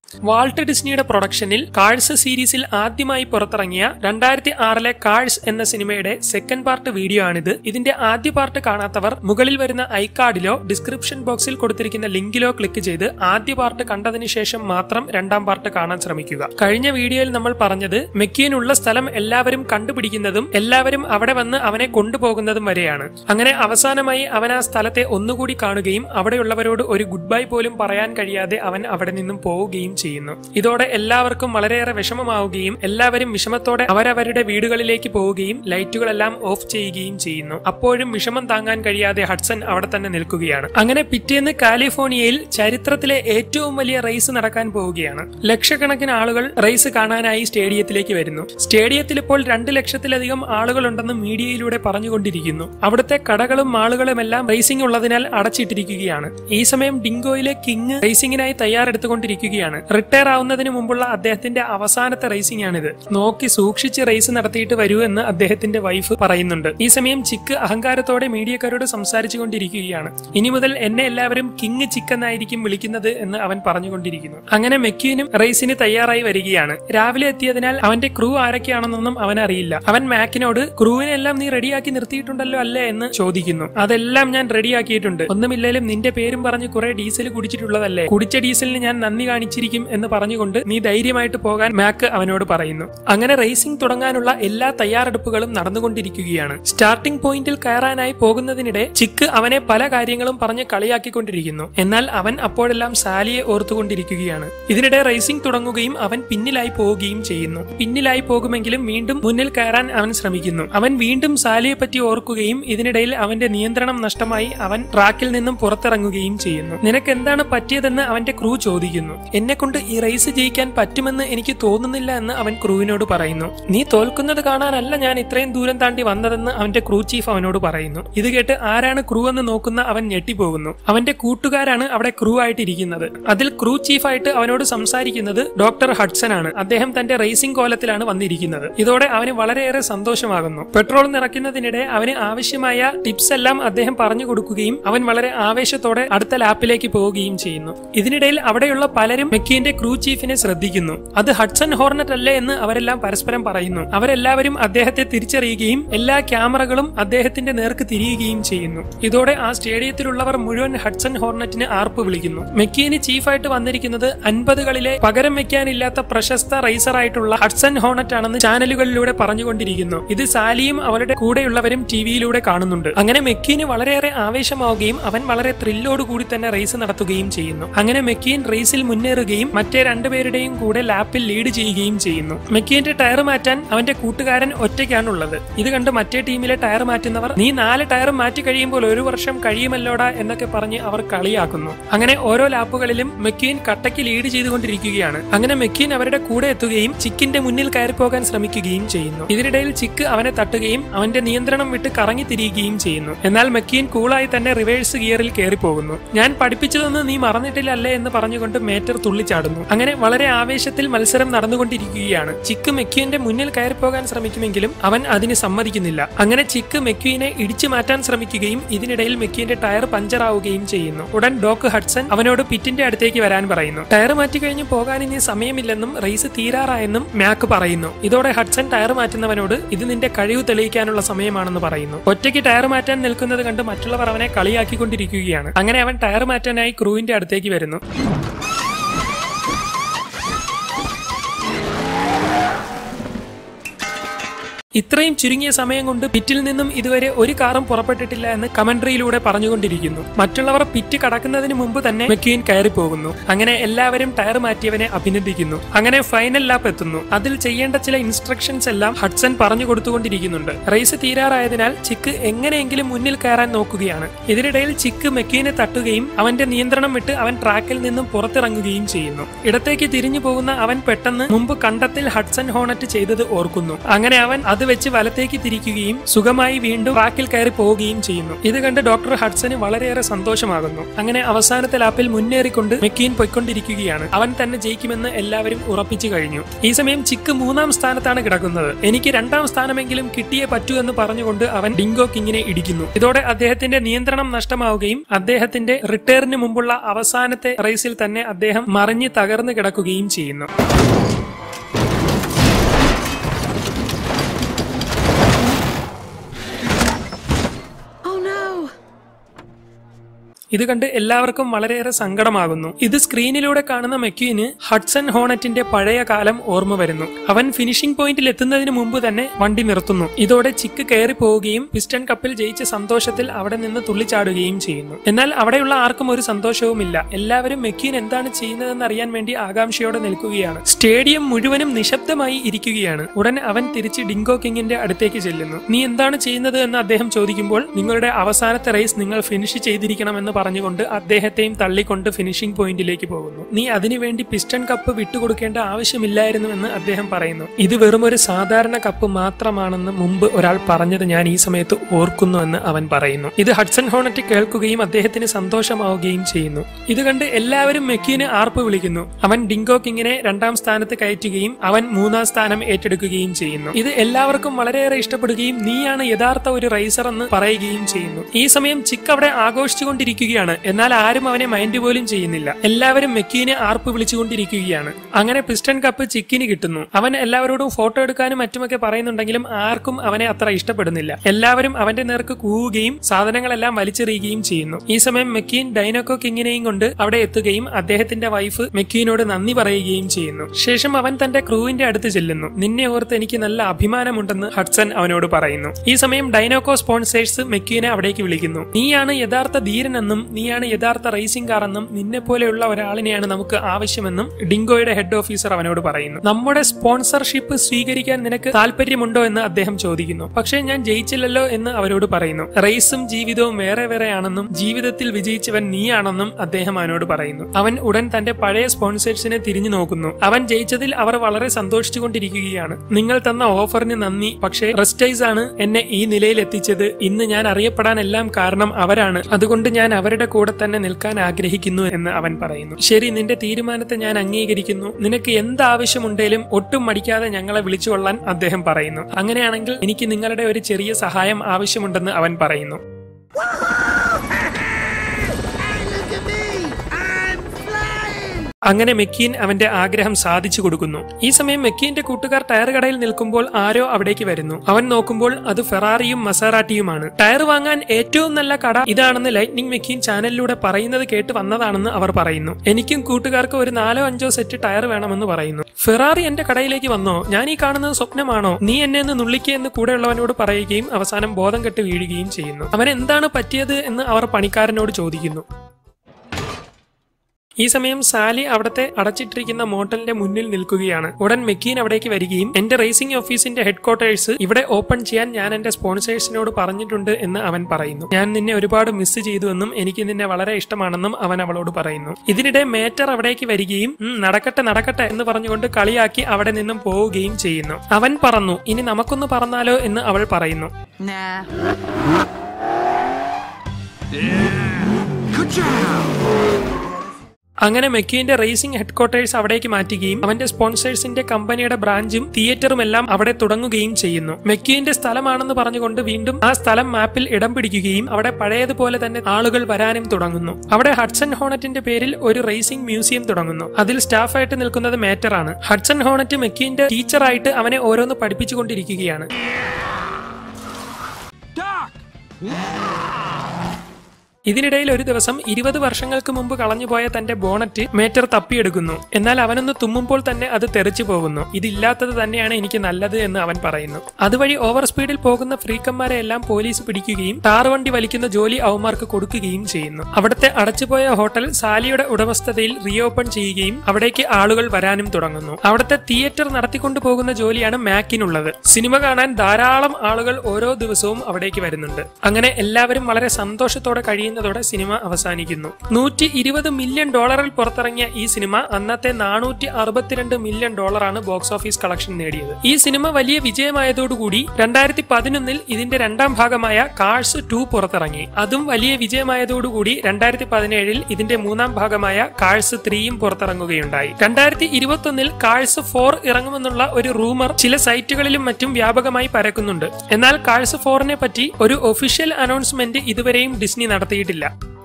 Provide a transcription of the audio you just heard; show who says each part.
Speaker 1: Walt ഡിസ്നിയുടെ പ്രൊഡക്ഷനിൽ cars സീരീസിൽ ആദ്യമായി പുറത്തിറങ്ങിയ രണ്ടായിരത്തി ആറിലെ കാഴ്സ് എന്ന സിനിമയുടെ സെക്കൻഡ് പാർട്ട് വീഡിയോ ആണിത് ഇതിന്റെ ആദ്യ പാർട്ട് കാണാത്തവർ മുകളിൽ വരുന്ന ഐകാർഡിലോ ഡിസ്ക്രിപ്ഷൻ ബോക്സിൽ കൊടുത്തിരിക്കുന്ന ലിങ്കിലോ ക്ലിക്ക് ചെയ്ത് ആദ്യ പാർട്ട് കണ്ടതിന് ശേഷം മാത്രം രണ്ടാം പാർട്ട് കാണാൻ ശ്രമിക്കുക കഴിഞ്ഞ വീഡിയോയിൽ നമ്മൾ പറഞ്ഞത് മെക്കിയനുള്ള സ്ഥലം എല്ലാവരും കണ്ടുപിടിക്കുന്നതും എല്ലാവരും അവിടെ വന്ന് അവനെ കൊണ്ടുപോകുന്നതും വരെയാണ് അങ്ങനെ അവസാനമായി അവൻ ആ സ്ഥലത്തെ ഒന്നുകൂടി കാണുകയും അവിടെയുള്ളവരോട് ഒരു ഗുഡ് ബൈ പോലും പറയാൻ കഴിയാതെ അവൻ അവിടെ നിന്നും പോവുകയും ചെയ്യുന്നു ഇതോടെ എല്ലാവർക്കും വളരെയേറെ വിഷമമാവുകയും എല്ലാവരും വിഷമത്തോടെ അവരവരുടെ വീടുകളിലേക്ക് പോവുകയും ലൈറ്റുകളെല്ലാം ഓഫ് ചെയ്യുകയും ചെയ്യുന്നു അപ്പോഴും വിഷമം താങ്ങാൻ കഴിയാതെ ഹഡ്സൺ അവിടെ തന്നെ നിൽക്കുകയാണ് അങ്ങനെ പിറ്റേന്ന് കാലിഫോർണിയയിൽ ചരിത്രത്തിലെ ഏറ്റവും വലിയ റേസ് നടക്കാൻ പോവുകയാണ് ലക്ഷക്കണക്കിന് ആളുകൾ റേസ് കാണാനായി സ്റ്റേഡിയത്തിലേക്ക് വരുന്നു സ്റ്റേഡിയത്തിൽ ഇപ്പോൾ രണ്ട് ലക്ഷത്തിലധികം ആളുകളുണ്ടെന്ന് മീഡിയയിലൂടെ പറഞ്ഞുകൊണ്ടിരിക്കുന്നു അവിടുത്തെ കടകളും മാളുകളും എല്ലാം റേസിംഗ് ഉള്ളതിനാൽ അടച്ചിട്ടിരിക്കുകയാണ് ഈ സമയം ഡിങ്കോയിലെ കിങ് റേസിംഗിനായി തയ്യാറെടുത്തുകൊണ്ടിരിക്കുകയാണ് റിട്ടയർ ആവുന്നതിന് മുമ്പുള്ള അദ്ദേഹത്തിന്റെ അവസാനത്തെ റേസിംഗ് ആണിത് നോക്കി സൂക്ഷിച്ച് റേസ് നടത്തിയിട്ട് വരൂ എന്ന് അദ്ദേഹത്തിന്റെ വൈഫ് പറയുന്നുണ്ട് ഈ സമയം ചിക്ക് അഹങ്കാരത്തോടെ മീഡിയക്കാരോട് സംസാരിച്ചു കൊണ്ടിരിക്കുകയാണ് ഇനി മുതൽ എന്നെ എല്ലാവരും കിങ് ചിക്ക് എന്നായിരിക്കും വിളിക്കുന്നത് എന്ന് അവൻ പറഞ്ഞുകൊണ്ടിരിക്കുന്നു അങ്ങനെ മെക്യൂനും റേസിന് തയ്യാറായി വരികയാണ് രാവിലെ എത്തിയതിനാൽ അവന്റെ ക്രൂ ആരൊക്കെയാണെന്നൊന്നും അവൻ അറിയില്ല അവൻ മാക്കിനോട് ക്രൂവിനെ എല്ലാം നീ റെഡിയാക്കി നിർത്തിയിട്ടുണ്ടല്ലോ അല്ലേ എന്ന് ചോദിക്കുന്നു അതെല്ലാം ഞാൻ റെഡിയാക്കിയിട്ടുണ്ട് ഒന്നുമില്ലേലും നിന്റെ പേരും പറഞ്ഞ് കുറെ ഡീസൽ കുടിച്ചിട്ടുള്ളതല്ലേ കുടിച്ച ഡീസലിന് ഞാൻ നന്ദി കാണിച്ചിരിക്കും എന്ന് പറഞ്ഞുകൊണ്ട് നീ ധൈര്യമായിട്ട് പോകാൻ മാക്ക് അവനോട് പറയുന്നു അങ്ങനെ റേസിംഗ് തുടങ്ങാനുള്ള എല്ലാ തയ്യാറെടുപ്പുകളും നടന്നുകൊണ്ടിരിക്കുകയാണ് സ്റ്റാർട്ടിംഗ് പോയിന്റിൽ കയറാനായി പോകുന്നതിനിടെ ചിക്ക് അവനെ പല കാര്യങ്ങളും പറഞ്ഞ് കളിയാക്കിക്കൊണ്ടിരിക്കുന്നു എന്നാൽ അവൻ അപ്പോഴെല്ലാം സാലിയെ ഓർത്തുകൊണ്ടിരിക്കുകയാണ് ഇതിനിടെ റേസിംഗ് തുടങ്ങുകയും അവൻ പിന്നിലായി പോവുകയും ചെയ്യുന്നു പിന്നിലായി പോകുമെങ്കിലും വീണ്ടും മുന്നിൽ കയറാൻ അവൻ ശ്രമിക്കുന്നു അവൻ വീണ്ടും സാലിയെ പറ്റി ഓർക്കുകയും ഇതിനിടയിൽ അവന്റെ നിയന്ത്രണം നഷ്ടമായി അവൻ ട്രാക്കിൽ നിന്നും പുറത്തിറങ്ങുകയും ചെയ്യുന്നു നിനക്ക് എന്താണ് പറ്റിയതെന്ന് അവന്റെ ക്രൂ ചോദിക്കുന്നു എന്നെ കൊണ്ട് ഈ റേസ് ജയിക്കാൻ പറ്റുമെന്ന് എനിക്ക് തോന്നുന്നില്ല എന്ന് അവൻ ക്രൂവിനോട് പറയുന്നു നീ തോൽക്കുന്നത് കാണാനല്ല ഞാൻ ഇത്രയും ദൂരം താണ്ടി വന്നതെന്ന് അവന്റെ ക്രൂ ചീഫ് അവനോട് പറയുന്നു ഇത് കേട്ട് ആരാണ് ക്രൂ എന്ന് നോക്കുന്ന അവൻ ഞെട്ടിപ്പോകുന്നു അവന്റെ കൂട്ടുകാരാണ് അവിടെ ക്രൂ ആയിട്ടിരിക്കുന്നത് അതിൽ ക്രൂ ചീഫായിട്ട് അവനോട് സംസാരിക്കുന്നത് ഡോക്ടർ ഹഡ്സൺ ആണ് അദ്ദേഹം തന്റെ റേസിംഗ് കോലത്തിലാണ് വന്നിരിക്കുന്നത് ഇതോടെ അവന് വളരെയേറെ സന്തോഷമാകുന്നു പെട്രോൾ നിറയ്ക്കുന്നതിനിടെ അവന് ആവശ്യമായ ടിപ്സ് എല്ലാം അദ്ദേഹം പറഞ്ഞു കൊടുക്കുകയും അവൻ വളരെ ആവേശത്തോടെ അടുത്ത ലാപ്പിലേക്ക് പോവുകയും ചെയ്യുന്നു ഇതിനിടയിൽ അവിടെയുള്ള പലരും മെക്കീന്റെ ക്രൂ ചീഫിനെ ശ്രദ്ധിക്കുന്നു അത് ഹഡ്സൺ ഹോർണറ്റ് അല്ലേ എന്ന് അവരെല്ലാം പരസ്പരം പറയുന്നു അവരെല്ലാവരും അദ്ദേഹത്തെ തിരിച്ചറിയുകയും എല്ലാ ക്യാമറകളും അദ്ദേഹത്തിന്റെ നേർക്ക് തിരിയുകയും ചെയ്യുന്നു ഇതോടെ ആ സ്റ്റേഡിയത്തിലുള്ളവർ മുഴുവൻ ഹഡ്സൺ ഹോർണറ്റിന് ആർപ്പ് വിളിക്കുന്നു മെക്കീന് ചീഫായിട്ട് വന്നിരിക്കുന്നത് അൻപതുകളിലെ പകരം വെക്കാനില്ലാത്ത പ്രശസ്ത റൈസറായിട്ടുള്ള ഹഡ്സൺ ഹോർണറ്റ് ആണെന്ന് ചാനലുകളിലൂടെ പറഞ്ഞുകൊണ്ടിരിക്കുന്നു ഇത് സാലിയും അവരുടെ കൂടെയുള്ളവരും ടിവിയിലൂടെ കാണുന്നുണ്ട് അങ്ങനെ മെക്കീന് വളരെയേറെ ആവേശമാവുകയും അവൻ വളരെ ത്രില്ലോട് കൂടി തന്നെ റേസ് നടത്തുകയും ചെയ്യുന്നു അങ്ങനെ മെക്കീൻ റേസിൽ മുന്നേറുകയും മറ്റേ രണ്ടുപേരുടെയും കൂടെ ലാപ്പിൽ ലീഡ് ചെയ്യുകയും ചെയ്യുന്നു മെക്കീന്റെ ടയർ മാറ്റാൻ അവന്റെ കൂട്ടുകാരൻ ഒറ്റയ്ക്കാണുള്ളത് ഇത് കണ്ട് മറ്റേ ടീമിലെ ടയർ മാറ്റുന്നവർ നീ നാല് ടയർ മാറ്റി കഴിയുമ്പോൾ ഒരു വർഷം കഴിയുമല്ലോടാ എന്നൊക്കെ പറഞ്ഞ് അവർ കളിയാക്കുന്നു അങ്ങനെ ഓരോ ലാപ്പുകളിലും മെക്കീൻ കട്ടയ്ക്ക് ലീഡ് ചെയ്തുകൊണ്ടിരിക്കുകയാണ് അങ്ങനെ മെക്കീൻ അവരുടെ കൂടെ എത്തുകയും ചിക്കിന്റെ മുന്നിൽ കയറിപ്പോകാൻ ശ്രമിക്കുകയും ചെയ്യുന്നു ഇതിനിടയിൽ ചിക്ക് അവനെ തട്ടുകയും അവന്റെ നിയന്ത്രണം വിട്ട് കറങ്ങി തിരിയുകയും ചെയ്യുന്നു എന്നാൽ മെക്കീൻ കൂളായി തന്നെ റിവേഴ്സ് ഗിയറിൽ കയറി പോകുന്നു ഞാൻ പഠിപ്പിച്ചതൊന്നും നീ മറന്നിട്ടില്ല അല്ലേ എന്ന് പറഞ്ഞുകൊണ്ട് മേറ്റർ തുള്ളിച്ചാടുന്നു അങ്ങനെ വളരെ ആവേശത്തിൽ മത്സരം നടന്നുകൊണ്ടിരിക്കുകയാണ് ചിക്ക് മെക്യൂന്റെ മുന്നിൽ കയറിപ്പോകാൻ ശ്രമിക്കുമെങ്കിലും അവൻ അതിന് സമ്മതിക്കുന്നില്ല അങ്ങനെ ചിക്ക് മെക്യൂനെ ഇടിച്ചു മാറ്റാൻ ശ്രമിക്കുകയും ഇതിനിടയിൽ മെക്യൂന്റെ ടയർ പഞ്ചറാവുകയും ചെയ്യുന്നു ഉടൻ ഡോക്ക് ഹഡ്സൺ അവനോട് പിറ്റിന്റെ അടുത്തേക്ക് വരാൻ പറയുന്നു ടയർ മാറ്റി കഴിഞ്ഞ് പോകാൻ ഇനി സമയമില്ലെന്നും റേസ് തീരാറായെന്നും മാക്ക് പറയുന്നു ഇതോടെ ഹഡ്സൺ ടയർ മാറ്റുന്നവനോട് ഇത് നിന്റെ കഴിവ് തെളിയിക്കാനുള്ള സമയമാണെന്ന് പറയുന്നു ഒറ്റയ്ക്ക് ടയർ മാറ്റാൻ നിൽക്കുന്നത് കണ്ട് മറ്റുള്ളവർ അവനെ കളിയാക്കിക്കൊണ്ടിരിക്കുകയാണ് അങ്ങനെ അവൻ ടയർ മാറ്റാനായി ക്രൂവിന്റെ അടുത്തേക്ക് വരുന്നു ഇത്രയും ചുരുങ്ങിയ സമയം കൊണ്ട് പിറ്റിൽ നിന്നും ഇതുവരെ ഒരു കാറും പുറപ്പെട്ടിട്ടില്ല എന്ന് കമന്ററിയിലൂടെ പറഞ്ഞുകൊണ്ടിരിക്കുന്നു മറ്റുള്ളവർ പിറ്റ് കടക്കുന്നതിന് മുമ്പ് തന്നെ മെക്യൂൻ കയറി പോകുന്നു അങ്ങനെ എല്ലാവരും ടയർ മാറ്റിയവനെ അഭിനന്ദിക്കുന്നു അങ്ങനെ ഫൈനൽ ലാപ്പ് എത്തുന്നു അതിൽ ചെയ്യേണ്ട ചില ഇൻസ്ട്രക്ഷൻസ് എല്ലാം ഹഡ്സൺ പറഞ്ഞു കൊടുത്തുകൊണ്ടിരിക്കുന്നുണ്ട് റേസ് തീരാറായതിനാൽ ചിക്ക് എങ്ങനെയെങ്കിലും മുന്നിൽ കയറാൻ നോക്കുകയാണ് ഇതിനിടയിൽ ചിക്ക് മെക്യൂനെ തട്ടുകയും അവന്റെ നിയന്ത്രണം വിട്ട് അവൻ ട്രാക്കിൽ നിന്നും പുറത്തിറങ്ങുകയും ചെയ്യുന്നു ഇടത്തേക്ക് തിരിഞ്ഞു പോകുന്ന അവൻ പെട്ടെന്ന് മുമ്പ് കണ്ടത്തിൽ ഹഡ്സൺ ഹോണറ്റ് ചെയ്തത് ഓർക്കുന്നു അങ്ങനെ അവൻ അത് വെച്ച് വലത്തേക്ക് തിരിക്കുകയും സുഖമായി വീണ്ടും ട്രാക്കിൽ കയറി പോവുകയും ചെയ്യുന്നു ഇത് കണ്ട് ഡോക്ടർ ഹഡ്സന് വളരെയേറെ സന്തോഷമാകുന്നു അങ്ങനെ അവസാനത്തെ ലാപ്പിൽ മുന്നേറിക്കൊണ്ട് മെക്കീൻ പൊയ്ക്കൊണ്ടിരിക്കുകയാണ് അവൻ തന്നെ ജയിക്കുമെന്ന് എല്ലാവരും ഉറപ്പിച്ചു കഴിഞ്ഞു ഈ സമയം ചിക്ക് മൂന്നാം സ്ഥാനത്താണ് കിടക്കുന്നത് എനിക്ക് രണ്ടാം സ്ഥാനമെങ്കിലും കിട്ടിയേ പറ്റൂ എന്ന് പറഞ്ഞുകൊണ്ട് അവൻ ഡിങ്കോ കിങ്ങിനെ ഇടിക്കുന്നു ഇതോടെ അദ്ദേഹത്തിന്റെ നിയന്ത്രണം നഷ്ടമാവുകയും അദ്ദേഹത്തിന്റെ റിട്ടയറിന് മുമ്പുള്ള അവസാനത്തെ റേസിൽ തന്നെ അദ്ദേഹം മറിഞ്ഞ് തകർന്നു കിടക്കുകയും ചെയ്യുന്നു
Speaker 2: Oh no!
Speaker 1: ഇത് കണ്ട് എല്ലാവർക്കും വളരെയേറെ സങ്കടമാകുന്നു ഇത് സ്ക്രീനിലൂടെ കാണുന്ന മെക്യൂന് ഹഡ്സൺ ഹോണറ്റിന്റെ പഴയ കാലം ഓർമ്മ വരുന്നു അവൻ ഫിനിഷിംഗ് പോയിന്റിൽ എത്തുന്നതിന് മുമ്പ് തന്നെ വണ്ടി നിർത്തുന്നു ഇതോടെ ചിക്ക് കയറി പോവുകയും പിസ്റ്റൺ കപ്പിൽ ജയിച്ച സന്തോഷത്തിൽ അവിടെ നിന്ന് തുള്ളിച്ചാടുകയും ചെയ്യുന്നു എന്നാൽ അവിടെയുള്ള ആർക്കും ഒരു സന്തോഷവുമില്ല എല്ലാവരും മെക്യൂൻ എന്താണ് ചെയ്യുന്നതെന്ന് അറിയാൻ വേണ്ടി ആകാംക്ഷയോടെ നിൽക്കുകയാണ് സ്റ്റേഡിയം മുഴുവനും നിശബ്ദമായി ഇരിക്കുകയാണ് ഉടൻ അവൻ തിരിച്ച് ഡിങ്കോ കിങ്ങിന്റെ അടുത്തേക്ക് ചെല്ലുന്നു നീ എന്താണ് ചെയ്യുന്നത് എന്ന് അദ്ദേഹം ചോദിക്കുമ്പോൾ നിങ്ങളുടെ അവസാനത്തെ റേസ് നിങ്ങൾ ഫിനിഷ് ചെയ്തിരിക്കണമെന്ന് പറഞ്ഞുകൊണ്ട് അദ്ദേഹത്തെയും തള്ളിക്കൊണ്ട് ഫിനിഷിംഗ് പോയിന്റിലേക്ക് പോകുന്നു നീ അതിനുവേണ്ടി പിസ്റ്റൺ കപ്പ് വിട്ടുകൊടുക്കേണ്ട ആവശ്യമില്ലായിരുന്നുവെന്ന് അദ്ദേഹം പറയുന്നു ഇത് വെറും ഒരു സാധാരണ കപ്പ് മാത്രമാണെന്ന് മുമ്പ് ഒരാൾ പറഞ്ഞത് ഞാൻ ഈ സമയത്ത് ഓർക്കുന്നുവെന്ന് അവൻ പറയുന്നു ഇത് ഹഡ്സൺ ഹോണറ്റ് കേൾക്കുകയും അദ്ദേഹത്തിന് സന്തോഷമാവുകയും ചെയ്യുന്നു ഇത് കണ്ട് എല്ലാവരും മെക്കീന് ആർപ്പ് വിളിക്കുന്നു അവൻ ഡിങ്കോ കിങ്ങിനെ രണ്ടാം സ്ഥാനത്ത് കയറ്റുകയും അവൻ മൂന്നാം സ്ഥാനം ഏറ്റെടുക്കുകയും ചെയ്യുന്നു ഇത് എല്ലാവർക്കും വളരെയേറെ ഇഷ്ടപ്പെടുകയും നീയാണ് യഥാർത്ഥ ഒരു റൈസർ എന്ന് പറയുകയും ചെയ്യുന്നു ഈ സമയം ചിക്ക് അവിടെ ആഘോഷിച്ചുകൊണ്ടിരിക്കുകയാണ് എന്നാൽ ആരും അവനെ മൈൻഡ് പോലും ചെയ്യുന്നില്ല എല്ലാവരും മെക്കീനെ ആർപ്പ് വിളിച്ചുകൊണ്ടിരിക്കുകയാണ് അങ്ങനെ പിസ്റ്റൺ കപ്പ് ചിക്കിന് കിട്ടുന്നു അവൻ എല്ലാവരോടും ഫോട്ടോ എടുക്കാനും മറ്റുമൊക്കെ പറയുന്നുണ്ടെങ്കിലും ആർക്കും അവനെ അത്ര ഇഷ്ടപ്പെടുന്നില്ല എല്ലാവരും അവന്റെ നേർക്ക് കൂവുകയും സാധനങ്ങളെല്ലാം വലിച്ചെറിയുകയും ചെയ്യുന്നു ഈ സമയം മെക്കീൻ ഡൈനോക്കോ കിങ്ങിനെയും കൊണ്ട് അവിടെ എത്തുകയും അദ്ദേഹത്തിന്റെ വൈഫ് മെക്കീനോട് നന്ദി പറയുകയും ചെയ്യുന്നു ശേഷം അവൻ തന്റെ ക്രൂവിന്റെ അടുത്ത് ചെല്ലുന്നു നിന്നെ ഓർത്ത് എനിക്ക് നല്ല അഭിമാനമുണ്ടെന്ന് ഹഡ്സൺ അവനോട് പറയുന്നു ഈ സമയം ഡൈനോക്കോ സ്പോൺസേഴ്സ് മെക്യൂനെ അവിടേക്ക് വിളിക്കുന്നു നീയാണ് യഥാർത്ഥ ധീരനെന്നും നീയാണ് യഥാർത്ഥ റേസിംഗ് കാർ എന്നും നിന്നെ പോലെയുള്ള ഒരാളിനെയാണ് നമുക്ക് ആവശ്യമെന്നും ഡിങ്കോയുടെ ഹെഡ് ഓഫീസർ അവനോട് പറയുന്നു നമ്മുടെ സ്പോൺസർഷിപ്പ് സ്വീകരിക്കാൻ നിനക്ക് താല്പര്യമുണ്ടോ എന്ന് അദ്ദേഹം ചോദിക്കുന്നു പക്ഷേ ഞാൻ ജയിച്ചില്ലല്ലോ എന്ന് അവരോട് പറയുന്നു റേസും ജീവിതവും വേറെ വേറെയാണെന്നും ജീവിതത്തിൽ വിജയിച്ചവൻ നീയാണെന്നും അദ്ദേഹം അവനോട് പറയുന്നു അവൻ ഉടൻ തന്റെ പഴയ സ്പോൺസേഴ്സിനെ തിരിഞ്ഞു നോക്കുന്നു അവൻ ജയിച്ചതിൽ അവർ വളരെ സന്തോഷിച്ചുകൊണ്ടിരിക്കുകയാണ് നിങ്ങൾ തന്ന ഓഫറിന് നന്ദി പക്ഷേ റെസ്റ്റൈസ് ആണ് എന്നെ ഈ നിലയിൽ എത്തിച്ചത് ഇന്ന് ഞാൻ അറിയപ്പെടാൻ എല്ലാം കാരണം അവരാണ് അതുകൊണ്ട് ഞാൻ അവരുടെ കൂടെ തന്നെ നിൽക്കാൻ ആഗ്രഹിക്കുന്നു എന്ന് അവൻ പറയുന്നു ശരി നിന്റെ തീരുമാനത്തെ ഞാൻ അംഗീകരിക്കുന്നു നിനക്ക് എന്ത് ആവശ്യമുണ്ടേലും ഒട്ടും മടിക്കാതെ ഞങ്ങളെ വിളിച്ചുകൊള്ളാൻ അദ്ദേഹം പറയുന്നു അങ്ങനെയാണെങ്കിൽ എനിക്ക് നിങ്ങളുടെ ഒരു ചെറിയ സഹായം ആവശ്യമുണ്ടെന്ന് അവൻ പറയുന്നു
Speaker 2: Hey, look at me! I'm flying!
Speaker 1: അങ്ങനെ മെക്കീൻ അവന്റെ ആഗ്രഹം സാധിച്ചു കൊടുക്കുന്നു ഈ സമയം മെക്കീന്റെ കൂട്ടുകാർ ടയർ കടയിൽ നിൽക്കുമ്പോൾ ആരോ അവിടേക്ക് വരുന്നു അവൻ നോക്കുമ്പോൾ അത് ഫെറാറിയും മസാറാട്ടിയുമാണ് ടയർ വാങ്ങാൻ ഏറ്റവും നല്ല കട ഇതാണെന്ന് ലൈറ്റ്നിങ് മെക്കീൻ ചാനലിലൂടെ പറയുന്നത് കേട്ട് വന്നതാണെന്ന് അവർ പറയുന്നു എനിക്കും കൂട്ടുകാർക്ക് ഒരു നാലോ അഞ്ചോ സെറ്റ് ടയർ വേണമെന്ന് പറയുന്നു ഫെറാറി എന്റെ കടയിലേക്ക് വന്നോ ഞാൻ ഈ കാണുന്നത് സ്വപ്നമാണോ നീ എന്നെ ഒന്ന് നുള്ളിക്കുക എന്ന് കൂടെയുള്ളവനോട് പറയുകയും അവസാനം ബോധം കെട്ട് വീഴുകയും ചെയ്യുന്നു അവൻ എന്താണ് പറ്റിയത് എന്ന് അവർ പണിക്കാരനോട് ചോദിക്കുന്നു ഈ സമയം സാലി അവിടത്തെ അടച്ചിട്ടിരിക്കുന്ന മോട്ടലിന്റെ മുന്നിൽ നിൽക്കുകയാണ് ഉടൻ മെക്കീൻ അവിടേക്ക് വരികയും എന്റെ റേസിംഗ് ഓഫീസിന്റെ ഹെഡ് ക്വാർട്ടേഴ്സ് ഇവിടെ ഓപ്പൺ ചെയ്യാൻ ഞാൻ എന്റെ സ്പോൺസേഴ്സിനോട് പറഞ്ഞിട്ടുണ്ട് എന്ന് അവൻ പറയുന്നു ഞാൻ നിന്നെ ഒരുപാട് മിസ് ചെയ്തുവെന്നും എനിക്ക് നിന്നെ വളരെ ഇഷ്ടമാണെന്നും അവൻ അവളോട് പറയുന്നു ഇതിനിടെ മേറ്റർ അവിടേക്ക് വരികയും "ഉം, നടക്കട്ടെ നടക്കട്ടെ എന്ന് പറഞ്ഞുകൊണ്ട് കളിയാക്കി അവിടെ നിന്നും പോവുകയും ചെയ്യുന്നു അവൻ പറന്നു ഇനി നമുക്കൊന്ന് പറന്നാലോ എന്ന് അവൾ പറയുന്നു
Speaker 2: Nah.
Speaker 3: Good job!
Speaker 1: അങ്ങനെ മെക്കീന്റെ റേസിംഗ് ഹെഡ് ക്വാർട്ടേഴ്സ് അവിടേക്ക് മാറ്റുകയും അവന്റെ സ്പോൺസേഴ്സിന്റെ കമ്പനിയുടെ ബ്രാഞ്ചും തിയേറ്ററും എല്ലാം അവിടെ തുടങ്ങുകയും ചെയ്യുന്നു മെക്കീന്റെ സ്ഥലമാണെന്ന് പറഞ്ഞുകൊണ്ട് വീണ്ടും ആ സ്ഥലം മാപ്പിൽ ഇടം പിടിക്കുകയും അവിടെ പഴയതുപോലെ തന്നെ ആളുകൾ വരാനും തുടങ്ങുന്നു അവിടെ ഹഡ്സൺ ഹോണറ്റിന്റെ പേരിൽ ഒരു റേസിംഗ് മ്യൂസിയം തുടങ്ങുന്നു അതിൽ സ്റ്റാഫായിട്ട് നിൽക്കുന്നത് മേറ്ററാണ് ഹഡ്സൺ ഹോണറ്റ് മെക്കീന്റെ ടീച്ചറായിട്ട് അവനെ ഓരോന്ന് പഠിപ്പിച്ചുകൊണ്ടിരിക്കുകയാണ്
Speaker 3: Doc!
Speaker 1: ഇതിനിടയിൽ ഒരു ദിവസം ഇരുപത് വർഷങ്ങൾക്ക് മുമ്പ് കളഞ്ഞുപോയ തന്റെ ബോണറ്റ് മേറ്റർ തപ്പിയെടുക്കുന്നു എന്നാൽ അവനൊന്ന് തുമ്മുമ്പോൾ തന്നെ അത് തെറിച്ചു പോകുന്നു ഇതില്ലാത്തത് തന്നെയാണ് എനിക്ക് നല്ലത് എന്ന് അവൻ പറയുന്നു അതുവഴി ഓവർ സ്പീഡിൽ പോകുന്ന ഫ്രീക്കന്മാരെ എല്ലാം പോലീസ് പിടിക്കുകയും ടാർ വണ്ടി വലിക്കുന്ന ജോലി അവന്മാർക്ക് കൊടുക്കുകയും ചെയ്യുന്നു അവിടുത്തെ അടച്ചുപോയ ഹോട്ടൽ സാലിയുടെ ഉടമസ്ഥതയിൽ റീഓപ്പൺ ചെയ്യുകയും അവിടേക്ക് ആളുകൾ വരാനും തുടങ്ങുന്നു അവിടുത്തെ തിയേറ്റർ നടത്തിക്കൊണ്ടു പോകുന്ന ജോലിയാണ് മാക്കിനുള്ളത് സിനിമ കാണാൻ ധാരാളം ആളുകൾ ഓരോ ദിവസവും അവിടേക്ക് വരുന്നുണ്ട് അങ്ങനെ എല്ലാവരും വളരെ സന്തോഷത്തോടെ കഴിയുന്ന കഴിയുന്നതോടെ സിനിമ അവസാനിക്കുന്നു നൂറ്റി ഇരുപത് മില്യൺ ഡോളറിൽ പുറത്തിറങ്ങിയ ഈ സിനിമ അന്നത്തെ നാനൂറ്റി അറുപത്തിരണ്ട് മില്യൺ ഡോളറാണ് ബോക്സ് ഓഫീസ് കളക്ഷൻ നേടിയത് ഈ സിനിമ വലിയ വിജയമായതോടുകൂടി രണ്ടായിരത്തി പതിനൊന്നിൽ ഇതിന്റെ രണ്ടാം ഭാഗമായ കാഴ്സ് ടു പുറത്തിറങ്ങി അതും വലിയ വിജയമായതോടുകൂടി രണ്ടായിരത്തി പതിനേഴിൽ ഇതിന്റെ മൂന്നാം ഭാഗമായ കാഴ്സ് ത്രീയും പുറത്തിറങ്ങുകയുണ്ടായി രണ്ടായിരത്തി ഇരുപത്തൊന്നിൽ കാഴ്സ് ഫോർ ഇറങ്ങുമെന്നുള്ള ഒരു റൂമർ ചില സൈറ്റുകളിലും മറ്റും വ്യാപകമായി പരക്കുന്നുണ്ട് എന്നാൽ കാഴ്സ് ഫോറിനെ പറ്റി ഒരു ഒഫീഷ്യൽ അനൗൺസ്മെന്റ് ഇതുവരെയും ഡിസ്നി നടത്തിയിട്ടില്ല